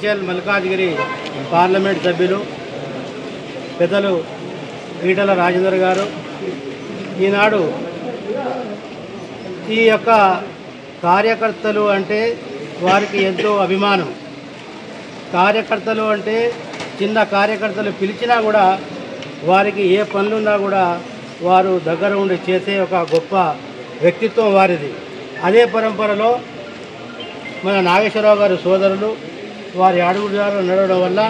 Medchal Malkajgiri parliament సభ్యులు పెద్దలు ఈటల రాజేందర్ గారు ఈనాడు ఈ యొక్క కార్యకర్తలు అంటే వారికి ఎంతో అభిమానం కార్యకర్తలు అంటే చిన్న కార్యకర్తలు పిలిచినా కూడా వారికి ఏ పనులున్నా కూడా వారు దగ్గర ఉండి చేసే ఒక గొప్ప వ్యక్తిత్వం వారిది అదే పరంపరలో మన నాగేశ్వరరావు గారి సోదరులు వారి అడుగుదారులు నడవడం వల్ల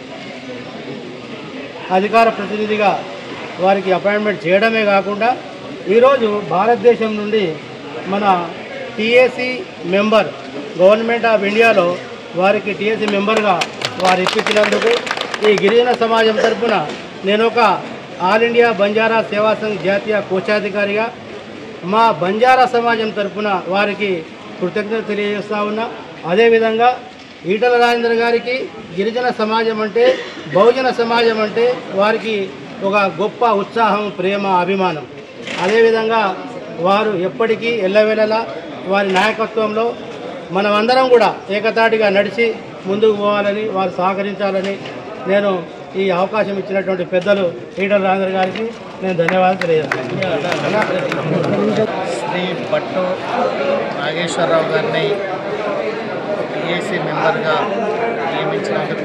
అధికార ప్రతినిధిగా వారికి అపాయింట్మెంట్ చేయడమే కాకుండా ఈరోజు భారతదేశం నుండి మన టీఏసీ మెంబర్ గవర్నమెంట్ ఆఫ్ ఇండియాలో వారికి టీఏసీ మెంబర్గా వారు ఇప్పించినందుకు ఈ గిరిజన సమాజం తరఫున నేను ఒక ఆల్ ఇండియా బంజారా సేవా సంఘ్ జాతీయ కోశాధికారిగా మా బంజారా సమాజం తరఫున వారికి కృతజ్ఞత తెలియజేస్తా ఉన్నా అదేవిధంగా ఈటల రాజేంద్ర గారికి గిరిజన సమాజం అంటే బహుజన సమాజం అంటే వారికి ఒక గొప్ప ఉత్సాహం ప్రేమ అభిమానం అదేవిధంగా వారు ఎప్పటికీ ఎల్లవేళలా వారి నాయకత్వంలో మనమందరం కూడా ఏకతాటిగా నడిచి ముందుకు పోవాలని వారు సహకరించాలని నేను ఈ అవకాశం ఇచ్చినటువంటి పెద్దలు ఈటల రాజేంద్ర గారికి నేను ధన్యవాదాలు తెలియజేస్తాను శ్రీ భట్టు నాగేశ్వరరావు గారిని పిఏసీ మెంబర్గా నియమించినందుకు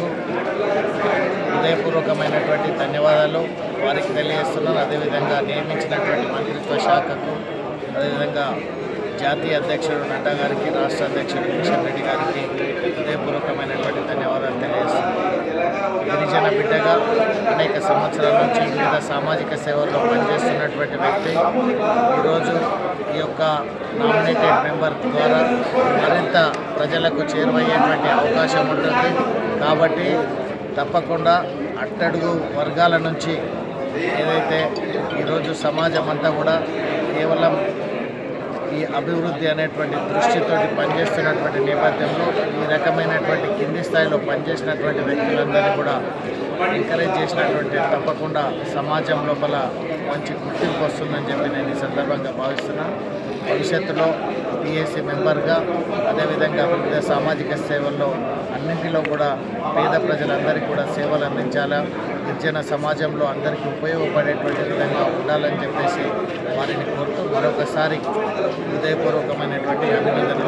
హృదయపూర్వకమైనటువంటి ధన్యవాదాలు వారికి తెలియజేస్తున్నాను అదేవిధంగా నియమించినటువంటి మంత్రిత్వ శాఖకు అదేవిధంగా జాతీయ అధ్యక్షుడు నడ్డా గారికి రాష్ట్ర అధ్యక్షుడు కిషన్ రెడ్డి గారికి హృదయపూర్వకమైనటువంటి ధన్యవాదాలు తెలియజేస్తున్నాను గిరిజన బిడ్డగా అనేక సంవత్సరాల నుంచి వివిధ సామాజిక సేవల్లో పనిచేస్తున్నటువంటి వ్యక్తి ఈరోజు ఈ యొక్క నామినేటెడ్ మెంబర్ ద్వారా మరింత ప్రజలకు చేరువయ్యేటువంటి అవకాశం ఉంటుంది కాబట్టి తప్పకుండా అట్టడుగు వర్గాల నుంచి ఏదైతే ఈరోజు సమాజం అంతా కూడా కేవలం ఈ అభివృద్ధి అనేటువంటి దృష్టితోటి పనిచేస్తున్నటువంటి నేపథ్యంలో ఈ రకమైనటువంటి కింది స్థాయిలో పనిచేసినటువంటి వ్యక్తులందరినీ కూడా ఎంకరేజ్ చేసినటువంటి తప్పకుండా సమాజం లోపల మంచి గుర్తింపు వస్తుందని చెప్పి నేను ఈ సందర్భంగా భావిస్తున్నాను భవిష్యత్తులో పిఎస్సి మెంబర్గా అదేవిధంగా వివిధ సామాజిక సేవల్లో అన్నింటిలో కూడా పేద ప్రజలందరికీ కూడా సేవలు అందించాలా గిరిజన సమాజంలో అందరికీ ఉపయోగపడేటువంటి విధంగా ఉండాలని చెప్పేసి వారిని కోరుతూ మరొకసారి హృదయపూర్వకమైనటువంటి అభినందనలు